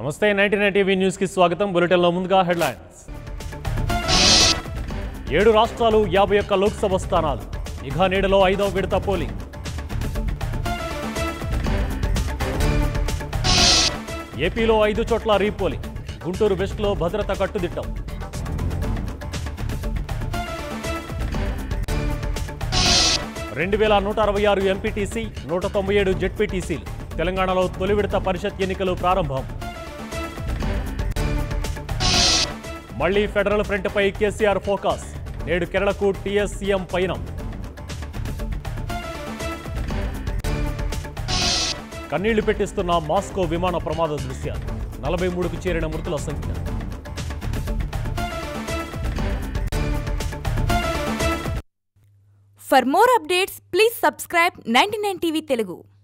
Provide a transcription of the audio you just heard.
నమస్తే ninety nine TV న్యూస్కి స్వాగతం బులెటిన్లో ముందుగా హెడ్లైన్స్ ఏడు రాష్ట్రాలు యాభై ఒక్క లోక్సభ స్థానాలు నిఘా నీడలో ఐదవ విడత పోలింగ్ ఏపీలో ఐదు చోట్ల రీపోలింగ్ గుంటూరు వెస్ట్లో భద్రత కట్టుదిట్టం రెండు వేల నూట అరవై ఆరు ఎంపీటీసీ నూట తొంభై ఏడు జెడ్పీటీసీలు తెలంగాణలో తొలి విడత పరిషత్ ఎన్నికలు ప్రారంభం మళ్లీ ఫెడరల్ ఫ్రంట్పై కేసీఆర్ ఫోకస్ నేడు కేరళకు టీఎస్ సీఎం పైన కన్నీళ్లు పెట్టిస్తున్న మాస్కో విమాన ప్రమాద దృశ్యాలు నలభై మూడుకు చేరిన మృతుల సంఖ్య For more updates, please subscribe 99 TV Telugu.